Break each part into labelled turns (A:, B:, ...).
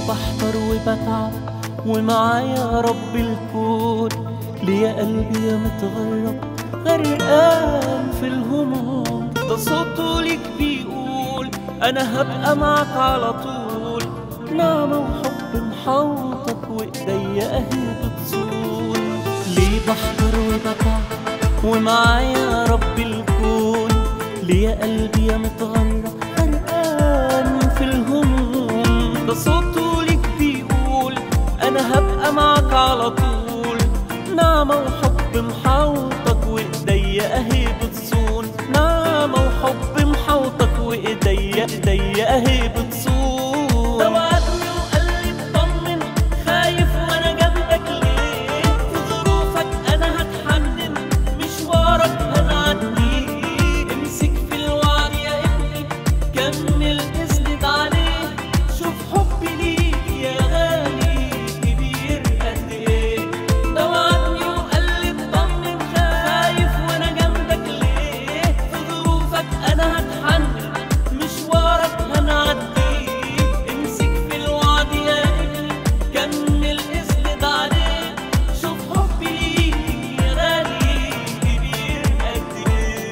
A: بحضر وبتعب ومعايا رب الكون ليه قلبي يا متغرب غرقان في الهموم ده صوته ليك بيقول انا هبقى معك على طول نعمة وحب محوطك وايديا اهي بتزول ليه بحضر وبتعب ومعايا رب الكون ليه قلبي يا متغرب غرقان في الهموم ده صوته ليك بيقول انا هبقى معك على طول نعمة وحب محوطك وايديا اهي بتصون نعمة وحب محوطك وايديا ايديا اهي بتصون توعدني وقال لي اطمن خايف وانا جنبك ليه في ظروفك انا هتحنن مشوارك هنعديه امسك في الوعد يا ابني كمل اسند عليه شوف حبي ليك يا غالي كبير قد ايه ده وعدني وقال لي اطمن خايف وانا جنبك ليه في ظروفك انا هتحنن مشوارك هنعديه امسك في الوعد يا ابني كمل اسند عليه شوف حبي ليك يا غالي كبير قد ايه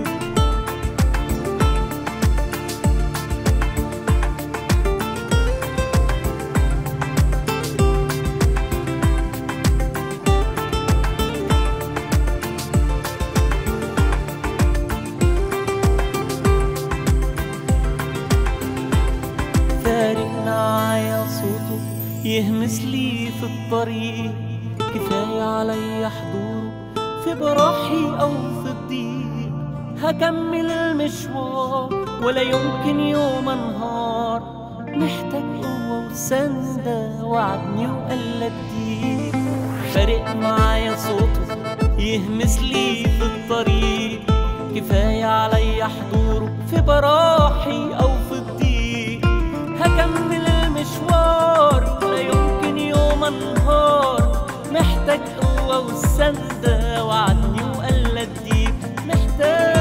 A: فارق معايا صوته يهمس لي في الطريق كفاية عليا حضوره في براحي أو في الضيق هكمل المشوار ولا يمكن يوم انهار محتاج قوة وسندة وعدني وقال اديك فارق معايا صوته يهمس لي في الطريق كفاية عليا حضوره في براحي أو في الضيق هكمل المشوار ولا يمكن يوم انهار محتاج قوة والسندة وعدني وقال اديك محتاج